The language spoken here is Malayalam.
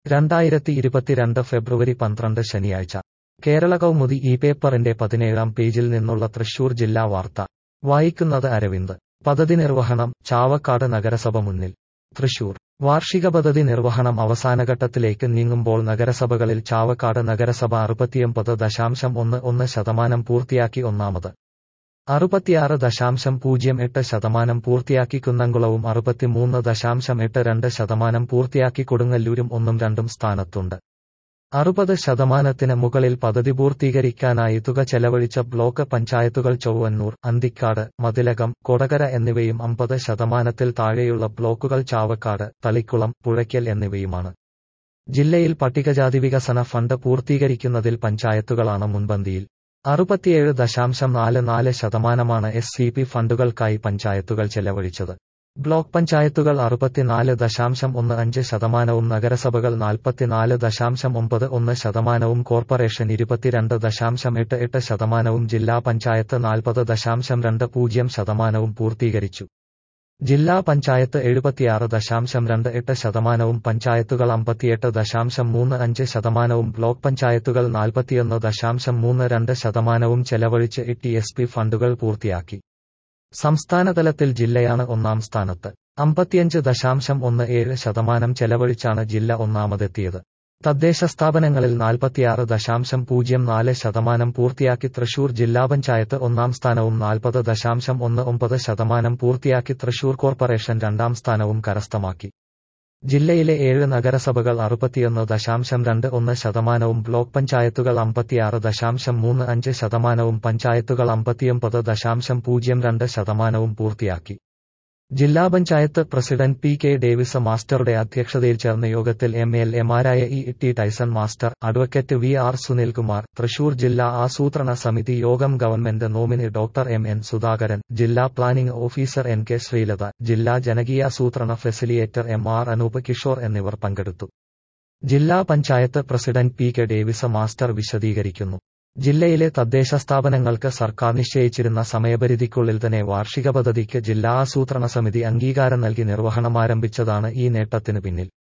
രണ്ടായിരത്തി ഇരുപത്തിരണ്ട് ഫെബ്രുവരി പന്ത്രണ്ട് ശനിയാഴ്ച കേരള കൗമുദി ഈ പേപ്പറിന്റെ പതിനേഴാം പേജിൽ നിന്നുള്ള തൃശൂർ ജില്ലാ വാർത്ത വായിക്കുന്നത് അരവിന്ദ് പദ്ധതി നിർവഹണം ചാവക്കാട് നഗരസഭ മുന്നിൽ തൃശൂർ വാർഷിക പദ്ധതി നിർവഹണം അവസാനഘട്ടത്തിലേക്ക് നീങ്ങുമ്പോൾ നഗരസഭകളിൽ ചാവക്കാട് നഗരസഭ അറുപത്തിയൊമ്പത് ദശാംശം ഒന്ന് ഒന്ന് ശതമാനം പൂർത്തിയാക്കി ഒന്നാമത് അറുപത്തിയാറ് ദശാംശം പൂജ്യം എട്ട് ശതമാനം പൂർത്തിയാക്കി കുന്നംകുളവും അറുപത്തിമൂന്ന് ദശാംശം എട്ട് രണ്ട് ശതമാനം പൂർത്തിയാക്കി കൊടുങ്ങല്ലൂരും ഒന്നും രണ്ടും സ്ഥാനത്തുണ്ട് അറുപത് ശതമാനത്തിന് മുകളിൽ പദ്ധതി പൂർത്തീകരിക്കാനായി തുക ചെലവഴിച്ച ബ്ലോക്ക് പഞ്ചായത്തുകൾ ചൊവ്വന്നൂർ അന്തിക്കാട് മതിലകം കൊടകര എന്നിവയും അമ്പത് ശതമാനത്തിൽ താഴെയുള്ള ബ്ലോക്കുകൾ ചാവക്കാട് തളിക്കുളം പുഴയ്ക്കൽ എന്നിവയുമാണ് ജില്ലയിൽ പട്ടികജാതി വികസന ഫണ്ട് പൂർത്തീകരിക്കുന്നതിൽ പഞ്ചായത്തുകളാണ് മുൻപന്തിയിൽ അറുപത്തിയേഴ് ദശാംശം നാല് നാല് ശതമാനമാണ് എസ് സി പി ഫണ്ടുകൾക്കായി പഞ്ചായത്തുകൾ ചെലവഴിച്ചത് ബ്ലോക്ക് പഞ്ചായത്തുകൾ അറുപത്തിനാല് ദശാംശം ഒന്ന് അഞ്ച് ശതമാനവും നഗരസഭകൾ നാൽപ്പത്തിനാല് ദശാംശം ഒമ്പത് ഒന്ന് ശതമാനവും കോർപ്പറേഷൻ ഇരുപത്തിരണ്ട് ദശാംശം എട്ട് എട്ട് ശതമാനവും ജില്ലാ പഞ്ചായത്ത് നാൽപ്പത് ദശാംശം രണ്ട് പൂജ്യം ശതമാനവും പൂർത്തീകരിച്ചു ജില്ലാ പഞ്ചായത്ത് എഴുപത്തിയാറ് ദശാംശം രണ്ട് എട്ട് ശതമാനവും പഞ്ചായത്തുകൾ അമ്പത്തിയെട്ട് ദശാംശം മൂന്ന് അഞ്ച് ശതമാനവും ബ്ലോക്ക് പഞ്ചായത്തുകൾ നാൽപ്പത്തിയൊന്ന് ദശാംശം മൂന്ന് രണ്ട് ശതമാനവും ചെലവഴിച്ച് ടി എസ് പി ഫണ്ടുകൾ പൂർത്തിയാക്കി സംസ്ഥാനതലത്തിൽ ജില്ലയാണ് ഒന്നാം സ്ഥാനത്ത് അമ്പത്തിയഞ്ച് ദശാംശം ഒന്ന് ഏഴ് ശതമാനം ചെലവഴിച്ചാണ് ജില്ല ഒന്നാമതെത്തിയത് തദ്ദേശ സ്ഥാപനങ്ങളിൽ നാൽപ്പത്തിയാറ് ദശാംശം പൂജ്യം നാല് ശതമാനം പൂർത്തിയാക്കി തൃശൂർ ജില്ലാ പഞ്ചായത്ത് ഒന്നാം സ്ഥാനവും നാൽപ്പത് ദശാംശം ഒന്ന് ഒമ്പത് ശതമാനം പൂർത്തിയാക്കി തൃശൂർ കോർപ്പറേഷൻ രണ്ടാം സ്ഥാനവും കരസ്ഥമാക്കി ജില്ലയിലെ ഏഴ് നഗരസഭകൾ അറുപത്തിയൊന്ന് ദശാംശം രണ്ട് ഒന്ന് ശതമാനവും ബ്ലോക്ക് പഞ്ചായത്തുകൾ അമ്പത്തിയാറ് ദശാംശം മൂന്ന് അഞ്ച് ശതമാനവും പഞ്ചായത്തുകൾ അമ്പത്തിയൊമ്പത് ദശാംശം പൂജ്യം രണ്ട് ശതമാനവും പൂർത്തിയാക്കി ജില്ലാ panchayat president P K Davis മാസ്റ്ററുടെ അധ്യക്ഷതയിൽ ചേർന്ന യോഗത്തിൽ എം എൽ എമാരായ E T Tyson master advocate V R Sunilkumar Thrissur ജില്ലാ ആസൂത്രണ സമിതി യോഗം government nominee doctor M N Sudhakaran ജില്ലാ planning officer N K Sreelatha ജില്ലാ ജനകീയാസൂത്രണ facilitator M R Anoop Kishore എന്നിവർ പങ്കെടുത്തു ജില്ലാ panchayat president P K Davis master വിശദീകരിക്കുന്നു ജില്ലയിലെ തദ്ദേശ സ്ഥാപനങ്ങൾക്ക് സർക്കാർ നിശ്ചയിച്ചിരുന്ന സമയപരിധിക്കുള്ളിൽ തന്നെ വാർഷിക പദ്ധതിക്ക് ജില്ലാ ആസൂത്രണ സമിതി അംഗീകാരം നൽകി നിർവഹണം ആരംഭിച്ചതാണ് ഈ നേട്ടത്തിന് പിന്നിൽ